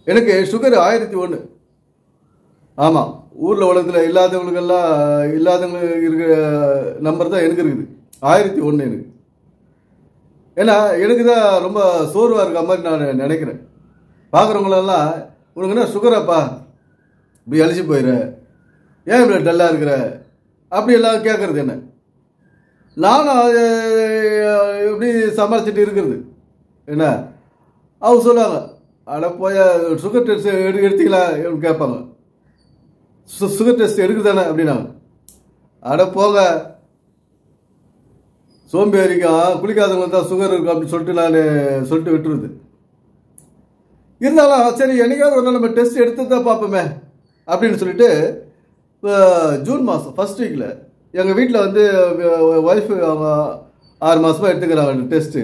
எனக்கு சுகர் ஆயிரத்தி ஒன்று ஆமாம் ஊரில் உலகத்தில் இல்லாதவங்களுக்கெல்லாம் இல்லாதவங்களுக்கு இருக்கிற நம்பர் தான் எனக்கு இருக்குது ஆயிரத்தி ஒன்று எனக்கு ஏன்னா எனக்கு தான் ரொம்ப சோர்வாக இருக்க மாதிரி நான் நினைக்கிறேன் பார்க்குறவங்களெல்லாம் உனக்கு என்ன சுகராப்பா இப்படி அழிச்சு போயிடுற ஏன் இப்படி டல்லாக இருக்கிற அப்படி எல்லாம் கேட்குறது என்ன நானும் அது எப்படி சமாளிச்சுட்டு இருக்கிறது என்ன அவங்க சொல்லுவாங்க அட போய் சுகர் டெஸ்ட் எடு எடுத்தீங்களா அப்படின்னு கேட்பாங்க சு சுகர் டெஸ்ட் எடுக்குதானே அப்படின்னாங்க அட போங்க சோம்பேறிக்கும் குளிக்காதவங்க தான் சுகர் இருக்கும் அப்படின்னு சொல்லிட்டு நான் சொல்லிட்டு விட்டுருது இருந்தாலும் சரி என்னைக்காவது ஒரு நாள் நம்ம டெஸ்ட் எடுத்து தான் பார்ப்போமே அப்படின்னு சொல்லிட்டு இப்போ ஜூன் மாதம் ஃபர்ஸ்ட் வீக்கில் எங்கள் வீட்டில் வந்து ஒய்ஃபு அவங்க ஆறு மாதமாக எடுத்துக்கிறாங்க டெஸ்ட்டு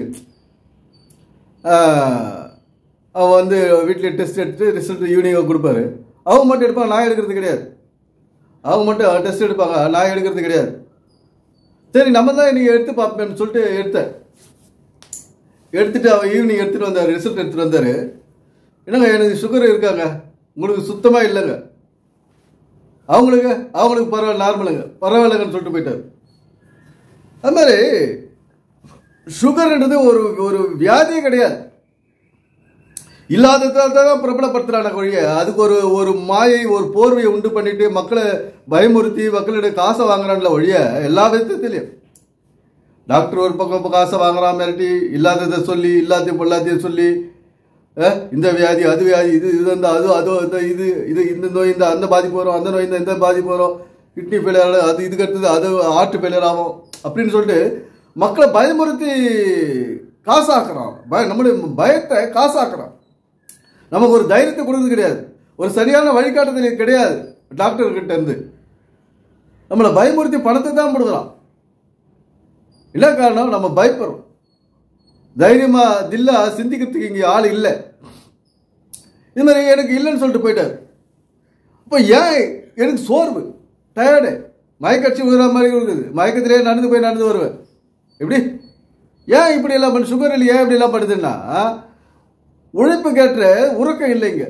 அவன் வந்து வீட்டில் டெஸ்ட் எடுத்து ரிசல்ட் ஈவினிங்காக கொடுப்பாரு அவங்க மட்டும் எடுப்பாங்க நான் எடுக்கிறது கிடையாது அவங்க மட்டும் டெஸ்ட் எடுப்பாங்க நான் எடுக்கிறது கிடையாது சரி நம்ம தான் இன்னைக்கு எடுத்து பார்ப்பேன்னு சொல்லிட்டு எடுத்தேன் எடுத்துட்டு அவன் ஈவினிங் எடுத்துட்டு வந்தார் ரிசல்ட் எடுத்துட்டு வந்தார் என்னங்க எனக்கு சுகர் இருக்காங்க உங்களுக்கு சுத்தமாக இல்லைங்க அவங்களுக்கு அவங்களுக்கு பரவாயில்ல நார்மலுங்க பரவாயில்லைங்கன்னு சொல்லிட்டு போயிட்டார் அது மாதிரி சுகர்ன்றது ஒரு ஒரு வியாதியே கிடையாது இல்லாததால் தான் பிரபலப்படுத்துறான ஒழிய அதுக்கு ஒரு ஒரு மாயை ஒரு போர்வையை உண்டு பண்ணிட்டு மக்களை பயமுறுத்தி மக்களிடையே காசை வாங்குறான்ல ஒழிய எல்லா விதத்திலையும் டாக்டர் ஒரு பக்கம் காசை வாங்குறான் மிரட்டி இல்லாததை சொல்லி இல்லாத பொல்லாத்தையும் சொல்லி அஹ், இந்த வியாதி அது வியாதி இது இது வந்து அது அது அது இது இது இந்த நோய் இந்த அந்த பாதிப்பு வரும் அந்த நோய் இந்த இந்த பாதிப்பு வரும் கிட்னி ஃபெயிலியர் அது இதுக்கு அடுத்தது அது ஹார்ட் ஃபெயிலியர் ஆகும் அப்படின்னு சொல்லிட்டு மக்களை பயமுறுத்தி காசாக்குறான் பய நம்மளுடைய பயத்தை காசாக்குறான் நமக்கு ஒரு தைரியத்தை கொடுக்குறது கிடையாது ஒரு சரியான வழிகாட்டுதல் கிடையாது டாக்டர் கிட்ட இருந்து நம்மளை பயமுறுத்தி பணத்தை தான் கொடுக்குறான் என்ன காரணம் நம்ம பயப்படுறோம் தைரியமா தில்லா சிந்திக்கிறதுக்கு இங்கே ஆள் இல்லை இது மாதிரி எனக்கு இல்லைன்னு சொல்லிட்டு போயிட்டார் இப்போ ஏன் எனக்கு சோர்வு டயர்டு மயக்கடிச்சு விழுற மாதிரி இருக்குது மயக்கத்திலே நடந்து போய் நடந்து வருவேன் எப்படி ஏன் இப்படி எல்லாம் பண்ணு சுகர் இல்லை ஏன் இப்படி எல்லாம் பண்ணுதுன்னா உழைப்பு கேட்ட உறக்கம் இல்லைங்க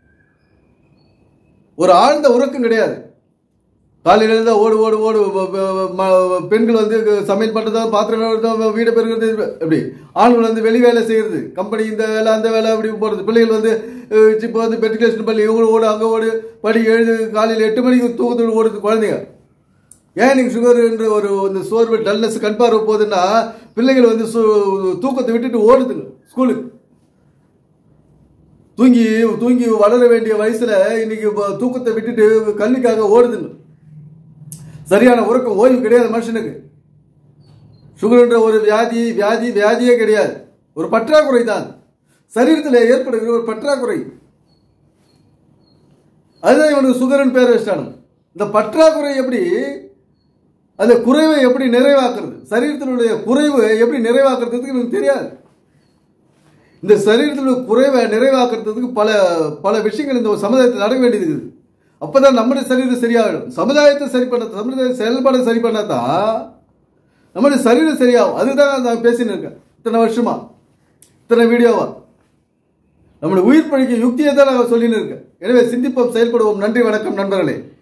ஒரு ஆழ்ந்த உறக்கம் கிடையாது காலையில இருந்தா ஓடு ஓடு ஓடு வ- வ- ம- பெண்கள் வந்து சமையல் பண்றதா பாத்திரம் கழுவுறதா, வீடு பெருக்கிறது எப்படி ஆண்கள் வந்து வெளி வேலை செய்யறது கம்பெனி இந்த வேலை அந்த வேலை அப்படி போறது பிள்ளைகள் வந்து அஹ், இப்போ வந்து மெட்ரிகுலேஷன் பள்ளி இவங்க ஓடு அங்க ஓடு படி எழுது காலையில் எட்டு மணிக்கு தூக்கத்தோடு ஓடுது குழந்தைங்க ஏன் நீங்க சுகர் என்ற ஒரு இந்த சோர்வு டல்னஸ் கண் பார்வை போகுதுன்னா பிள்ளைகள் வந்து சு- தூக்கத்தை விட்டுட்டு ஓடுதுங்க ஸ்கூலுக்கு தூங்கி தூங்கி வளர வேண்டிய வயசுல இன்னைக்கு இப்ப தூக்கத்தை விட்டுட்டு கல்விக்காக ஓடுதுங்க சரியான உறக்கம் ஓய்வு கிடையாது மனுஷனுக்கு சுகர்ன்ற ஒரு வியாதி வியாதி வியாதியே கிடையாது ஒரு பற்றாக்குறை தான் சரீரத்தில் ஏற்படுகிற ஒரு பற்றாக்குறை அதுதான் இவனுக்கு சுகர்னு பேர் வச்சிட்டானு இந்த பற்றாக்குறை எப்படி அந்த குறைவை எப்படி நிறைவாக்குறது சரீரத்தினுடைய குறைவு எப்படி நிறைவாக்குறதுக்கு எனக்கு தெரியாது இந்த சரீரத்தில் உள்ள குறைவை நிறைவாக்குறதுக்கு பல பல விஷயங்கள் இந்த சமுதாயத்தில் நடக்க வேண்டியது இருக்குது அப்பதான் நம்முடைய சரீரம் சரியாகிடும் சமுதாயத்தை சரி பண்ண சமுதாய செயல்பாடு சரி பண்ணாதான் நம்முடைய சரீரம் சரியாகும் அதுதான் நான் பேசின்னு இருக்கேன் இத்தனை வருஷமா இத்தனை வீடியோவா நம்முடைய உயிர் பழிக்க யுக்தியை தான் நான் சொல்லின்னு இருக்கேன் எனவே சிந்திப்போம் செயல்படுவோம் நன்றி வணக்கம் நண்பர்களே